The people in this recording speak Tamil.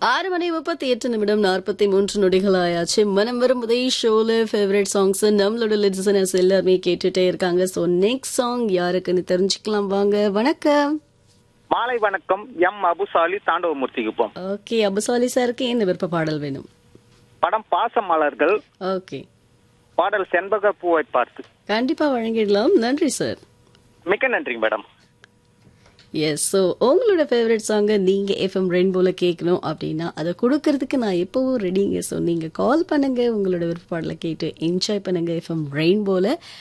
ஆறு மணி முப்பத்தி எட்டு நிமிடம் நாற்பத்தி மூன்று நொடிகள் ஆயாச்சு மனம் வரும் முதல் ஷோல ஃபேவரட் சாங்ஸ் நம்மளோட லிசனர்ஸ் எல்லாருமே கேட்டுட்டே இருக்காங்க ஸோ நெக்ஸ்ட் சாங் யாருக்குன்னு தெரிஞ்சுக்கலாம் வாங்க வணக்கம் மாலை வணக்கம் எம் அபுசாலி தாண்டவமூர்த்தி குப்பம் ஓகே அபுசாலி சாருக்கு என்ன விருப்ப பாடல் வேணும் படம் பாசமலர்கள் ஓகே பாடல் செண்பக பூவை பார்த்து கண்டிப்பா வழங்கிடலாம் நன்றி சார் மிக்க நன்றிங்க மேடம் எஸ் ஸோ உங்களோட ஃபேவரட் சாங்கை நீங்கள் எஃப்எம் ரெயின்போல கேட்கணும் அப்படின்னா அதை கொடுக்கறதுக்கு நான் எப்போவும் ரெடிங்க ஸோ நீங்கள் கால் பண்ணுங்க உங்களோட விருப்ப பாடலை கேட்டு என்ஜாய் பண்ணுங்க எஃப்எம் ரெயின்போல